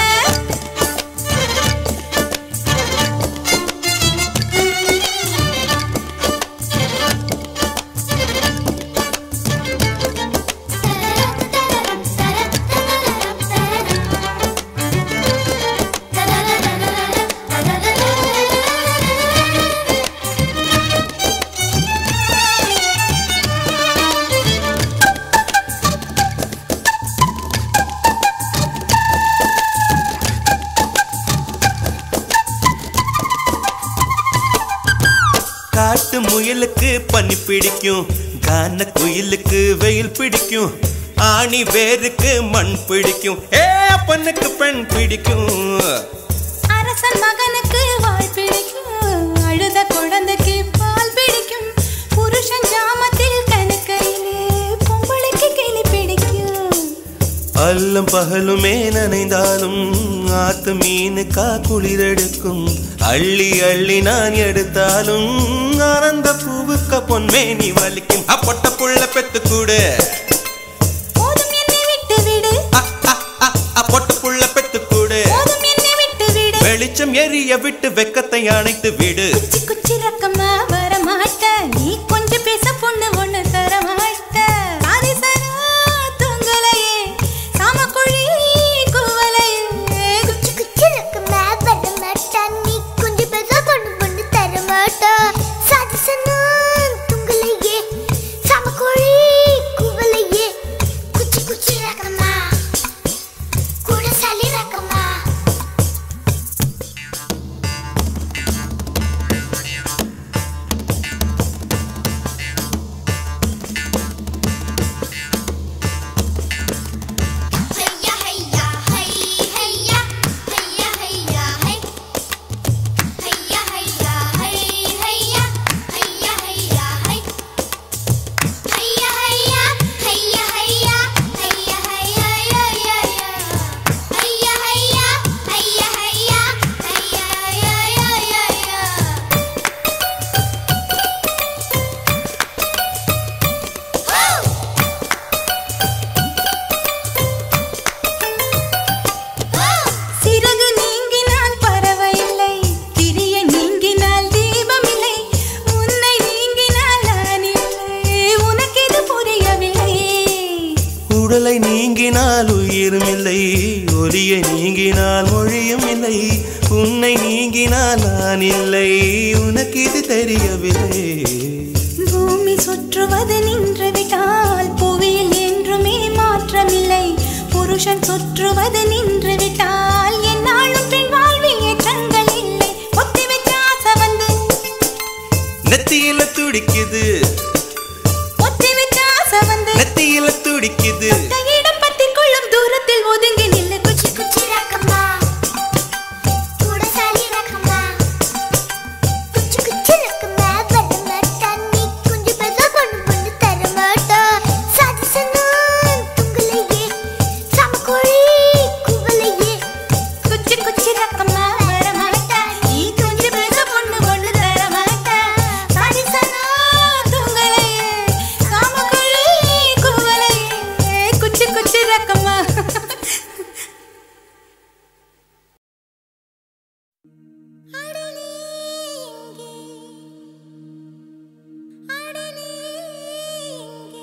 காட்டு முயலுக்கு பனி பிடிக்கும் கான குயிலுக்கு வெயில் பிடிக்கும் ஆணி வேருக்கு மண் பிடிக்கும் ஏ அப்பனுக்கு பெண் பிடிக்கும் அரசன் மகனுக்கு வாய் பிடிக்கும் அழுத குழந்தைக்கு பால் பிடிக்கும் புருஷன் ஜாமத்தில் கணக்கையிலே பொம்பளைக்கு கிளி பிடிக்கும் அல்லும் பகலுமே நனைந்தாலும் ஆத்து மீனுக்கா குளிரெடுக்கும் அள்ளி அள்ளி நான் எடுத்தாலும் ஆனந்த பூவுக்க பொன்மேனி வலிக்கும் அப்பொட்ட புள்ள பெத்து கூடு போதும் என்னை விட்டு விடு அப்பொட்ட புள்ள பெத்து கூடு போதும் என்னை விட்டு விடு வெளிச்சம் எரிய விட்டு வெக்கத்தை அணைத்து விடு குச்சி குச்சி ரக்கமா வரமாட்ட நீ கொஞ்சம் பேச பொண்ணு ஒண்ணு தரமாட்ட சாதிசனா துங்கலையே சாமக்குழி கூவலையே குச்சி குச்சி ரக்கமா வர மாட்டா நீ கொஞ்சம் பேச கொண்டு கொண்டு தர மாட்டா சாதிசனா துங்கலையே சமக்கோழி குவலையே குச்சி குச்சி ரக்கமா கூட சளி ரக்கமா இல்லை ஒலியை நீங்கினால் மொழியும் இல்லை உன்னை நீங்கினால் நான் இல்லை உனக்கு இது தெரியவில்லை பூமி சுற்றுவது நின்று விட்டால் புவியில் என்றுமே மாற்றமில்லை புருஷன் சுற்றுவது நின்று விட்டால் என்னாலும் பெண் வாழ்வில் ஏற்றங்கள் இல்லை ஒத்தி வச்ச ஆசை வந்து நெத்தியில துடிக்குது ஒத்தி வச்ச ஆசை வந்து நெத்தியில துடிக்குது கையிடம் பத்தி கொள்ளும் தூரத்தில் ஒதுங்கி நில்லு குச்சி குச்சி ரக்கம்மா கூட சாலி ரக்கம்மா குச்சி குச்சி ரக்கம்மா வர மாட்டா நீ கொஞ்சம் பெருசா கொண்டு வந்து தர மாட்டா சாதிசனா துங்கலையே சமக்கோழி குவலையே குச்சி குச்சி ரக்கம்மா வர மாட்டா நீ கொஞ்சம் பேச பொண்ணு பொண்ணு தர மாட்டா சாதிசனா தூங்கலையே காமக்குழி குவலையே குச்சி குச்சி ரக்கம்மா அடனே இங்கே அடனே இங்கே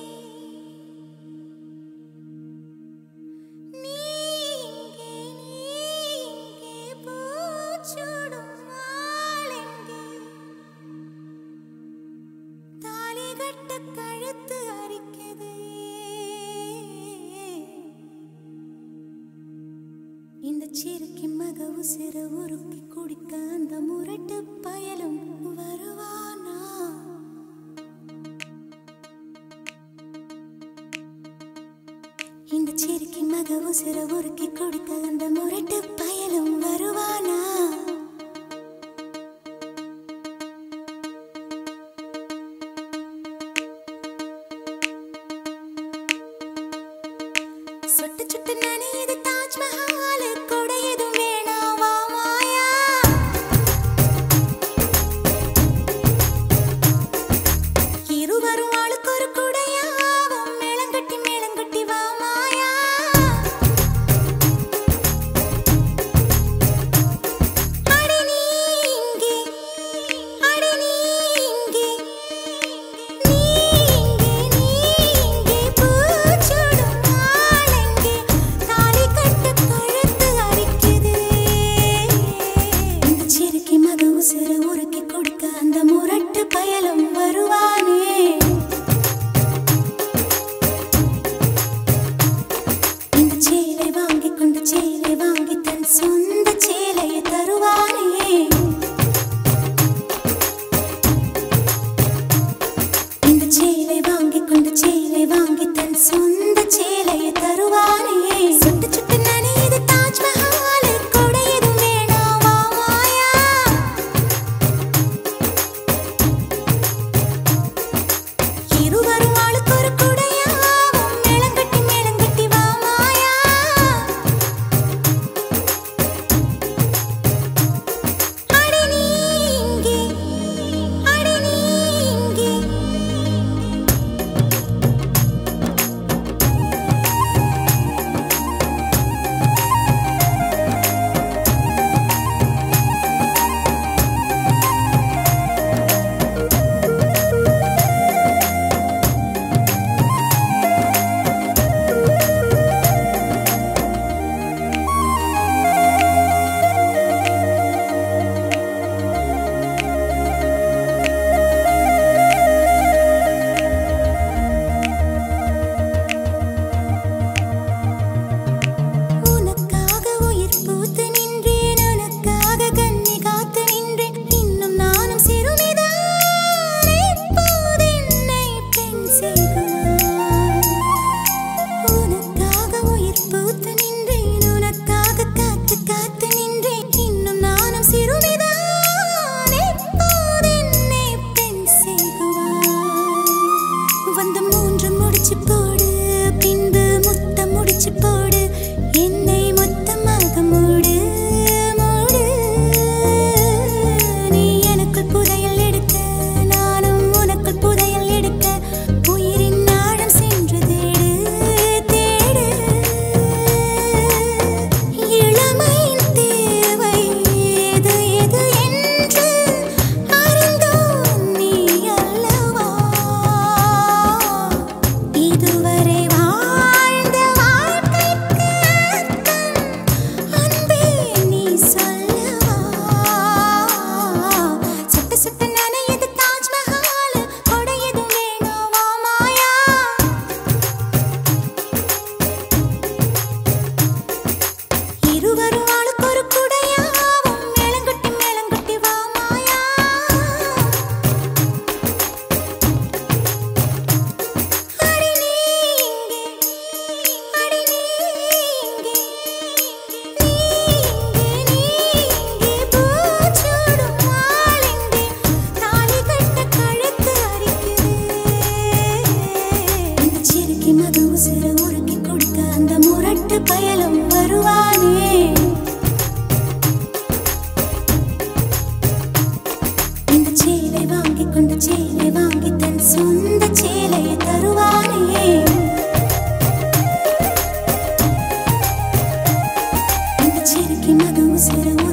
நீங்கே நீங்கே பூச்சூடும் ஆளெங்கே தாலி கட்ட கழுத்து அரிக்குது இந்த சிறுக்கி மக உசிர உருக்கி குடிக்க அந்த முரட்டு பயலும் வருவானா இந்த சிறுக்கி மக உசிர உருக்கி குடிக்க அந்த முரட்டு பயலும் வருவானா சுட்டு சுட்டு நனையுது தாஜ்மஹால் கொடையதும் வேணாவா மாயா இருவரும் ஆளுக்கு ஒரு குடையாவும் மேளங்கட்டி மேளங்கட்டி வா மாயா சொந்த சேலையை தருவானே இந்த சிறுக்கி மது உசிறு